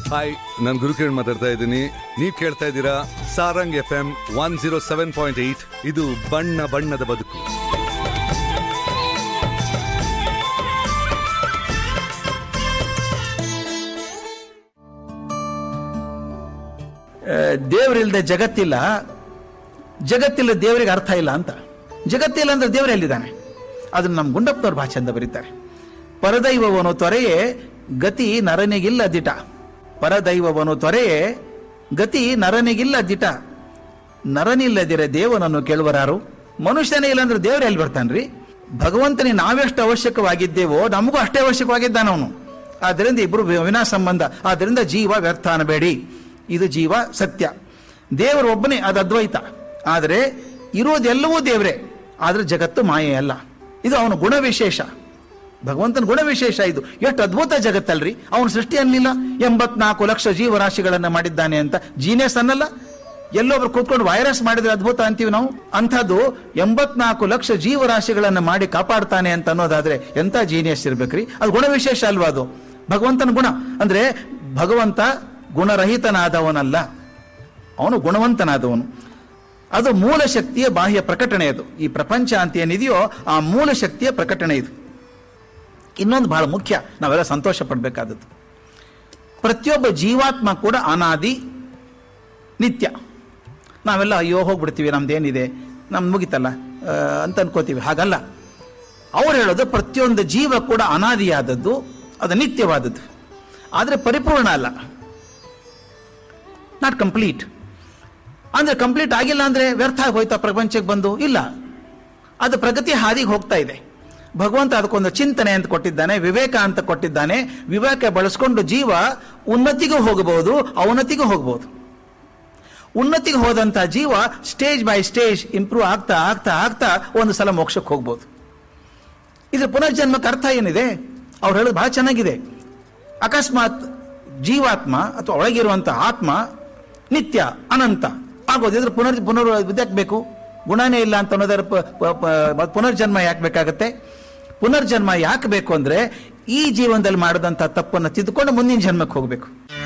hi ನಾನು ಗುರುಕಿರಣ್ ಮಾತಾಡ್ತಾ ಇದ್ದೀನಿ ನೀವು ಕೇಳ್ತಾ ಇದ್ದೀರಾ Sarang F M one zero seven point eight ಇದು ಬಣ್ಣ ಬಣ್ಣದ ಬದುಕು ದೇವರಿಲ್ಲದೆ ಜಗತ್ತಿಲ್ಲ ಜಗತ್ತಿಲ್ಲ ದೇವರಿಗೆ ಅರ್ಥ ಇಲ್ಲ ಅಂತ ಜಗತ್ತಿಲ್ಲ ಅಂದ್ರೆ ದೇವರು ಎಲ್ಲಿದ್ದಾನೆ ಅದನ್ನು ನಮ್ಮ ಗುಂಡಪ್ಪನವ್ರು ಭಾಳ ಚಂದ ಬರೀತಾರೆ ಪರದೈವವನು ತೊರೆಯೇ ಗತಿ ನರನಿಗಿಲ್ಲ ದಿಟ ಪರದೈವವನು ತೊರೆಯೇ ಗತಿ ನರನಿಗಿಲ್ಲ ದಿಟ ನರನಿಲ್ಲದಿರ ದೇವನನ್ನು ಕೇಳುವರಾರು ಮನುಷ್ಯನೇ ಇಲ್ಲ ಅಂದ್ರೆ ದೇವ್ರು ಎಲ್ಲಿ ಬರ್ತಾನ್ರಿ ಭಗವಂತನಿಗೆ ನಾವೆಷ್ಟು ಅವಶ್ಯಕವಾಗಿದ್ದೇವೋ ನಮಗೂ ಅಷ್ಟೇ ಅವಶ್ಯಕವಾಗಿದ್ದಾನ ಅವನು ಆದ್ದರಿಂದ ಇಬ್ರು ವಿನಾ ಸಂಬಂಧ ಆದ್ದರಿಂದ ಜೀವ ವ್ಯರ್ಥ ಅನ್ನಬೇಡಿ ಇದು ಜೀವ ಸತ್ಯ ದೇವರು ಒಬ್ಬನೇ ಅದು ಅದ್ವೈತ ಆದರೆ ಇರೋದೆಲ್ಲವೂ ದೇವರೇ ಆದರೆ ಜಗತ್ತು ಮಾಯೆ ಅಲ್ಲ ಇದು ಅವನ ಗುಣ ವಿಶೇಷ ಭಗವಂತನ ಗುಣ ವಿಶೇಷ ಇದು ಎಷ್ಟು ಅದ್ಭುತ ಜಗತ್ತಲ್ರಿ ಅವನ ಸೃಷ್ಟಿ ಅನ್ನಿಲ್ಲ ಎಂಬತ್ನಾಲ್ಕು ಲಕ್ಷ ಜೀವರಾಶಿಗಳನ್ನ ಮಾಡಿದ್ದಾನೆ ಅಂತ ಜೀನಿಯಸ್ ಅನ್ನಲ್ಲ ಎಲ್ಲೊಬ್ರು ಕೂತ್ಕೊಂಡು ವೈರಸ್ ಮಾಡಿದ್ರೆ ಅದ್ಭುತ ಅಂತೀವಿ ನಾವು ಅಂಥದ್ದು ಎಂಬತ್ನಾಲ್ಕು ಲಕ್ಷ ಜೀವರಾಶಿಗಳನ್ನ ಮಾಡಿ ಕಾಪಾಡ್ತಾನೆ ಅಂತ ಅನ್ನೋದಾದ್ರೆ ಎಂತ ಜೀನಿಯಸ್ ಇರ್ಬೇಕ್ರಿ ಅದು ಗುಣ ವಿಶೇಷ ಅಲ್ವಾ ಅದು ಭಗವಂತನ ಗುಣ ಅಂದ್ರೆ ಭಗವಂತ ಗುಣರಹಿತನಾದವನಲ್ಲ ಅವನು ಗುಣವಂತನಾದವನು ಅದು ಮೂಲ ಶಕ್ತಿಯ ಬಾಹ್ಯ ಪ್ರಕಟಣೆ ಅದು ಈ ಪ್ರಪಂಚ ಅಂತ ಏನಿದೆಯೋ ಆ ಮೂಲ ಶಕ್ತಿಯ ಪ್ರಕಟಣೆ ಇದು ಇನ್ನೊಂದು ಬಹಳ ಮುಖ್ಯ ನಾವೆಲ್ಲ ಸಂತೋಷ ಪಡಬೇಕಾದದ್ದು ಪ್ರತಿಯೊಬ್ಬ ಜೀವಾತ್ಮ ಕೂಡ ಅನಾದಿ ನಿತ್ಯ ನಾವೆಲ್ಲ ಅಯ್ಯೋ ಹೋಗ್ಬಿಡ್ತೀವಿ ನಮ್ದೇನಿದೆ ನಮ್ದು ಮುಗಿತಲ್ಲ ಆ, ಅಂತ ಅನ್ಕೋತೀವಿ ಹಾಗಲ್ಲ ಅವ್ರು ಹೇಳೋದು ಪ್ರತಿಯೊಂದು ಜೀವ ಕೂಡ ಅನಾದಿಯಾದದ್ದು ಅದು ನಿತ್ಯವಾದದ್ದು ಆದರೆ ಪರಿಪೂರ್ಣ ಅಲ್ಲ ನಾಟ್ ಕಂಪ್ಲೀಟ್ ಅಂದ್ರೆ ಕಂಪ್ಲೀಟ್ ಆಗಿಲ್ಲ ಅಂದ್ರೆ ವ್ಯರ್ಥ ಆಗಿ ಹೋಯ್ತಾ ಪ್ರಪಂಚಕ್ಕೆ ಬಂದು ಇಲ್ಲ ಅದು ಪ್ರಗತಿ ಹಾದಿಗೆ ಹೋಗ್ತಾ ಇದೆ ಭಗವಂತ ಅದಕ್ಕೊಂದು ಚಿಂತನೆ ಅಂತ ಕೊಟ್ಟಿದ್ದಾನೆ ವಿವೇಕ ಅಂತ ಕೊಟ್ಟಿದ್ದಾನೆ ವಿವೇಕ ಬಳಸ್ಕೊಂಡು ಜೀವ ಉನ್ನತಿಗೂ ಹೋಗಬಹುದು ಅವನತಿಗೂ ಹೋಗಬಹುದು ಉನ್ನತಿಗೆ ಹೋದಂತ ಜೀವ ಸ್ಟೇಜ್ ಬೈ ಸ್ಟೇಜ್ ಇಂಪ್ರೂವ್ ಆಗ್ತಾ ಆಗ್ತಾ ಆಗ್ತಾ ಒಂದು ಸಲ ಮೋಕ್ಷಕ್ಕೆ ಹೋಗ್ಬೋದು ಇದ್ರ ಪುನರ್ಜನ್ಮಕ್ಕೆ ಅರ್ಥ ಏನಿದೆ ಅವ್ರು ಹೇಳೋದು ಬಹಳ ಚೆನ್ನಾಗಿದೆ ಅಕಸ್ಮಾತ್ ಜೀವಾತ್ಮ ಅಥವಾ ಒಳಗಿರುವಂತ ಆತ್ಮ ನಿತ್ಯ ಅನಂತ ಆಗೋದು ಇದ್ರ ಪುನರ್ ಪುನರ್ ಇದಕ್ಕೆ ಬೇಕು ಗುಣನೇ ಇಲ್ಲ ಅಂತ ಅನ್ನೋದರ ಪ- ಪ- ಪ- ಪುನರ್ಜನ್ಮ ಯಾಕೆ ಬೇಕಾಗತ್ತೆ ಪುನರ್ಜನ್ಮ ಯಾಕೆ ಬೇಕು ಅಂದ್ರೆ ಈ ಜೀವನದಲ್ಲಿ ಮಾಡಿದಂತ ತಪ್ಪನ್ನು ತಿದ್ದುಕೊಂಡು ಮುಂದಿನ ಜನ್ಮಕ್ಕೆ ಹೋಗಬೇಕು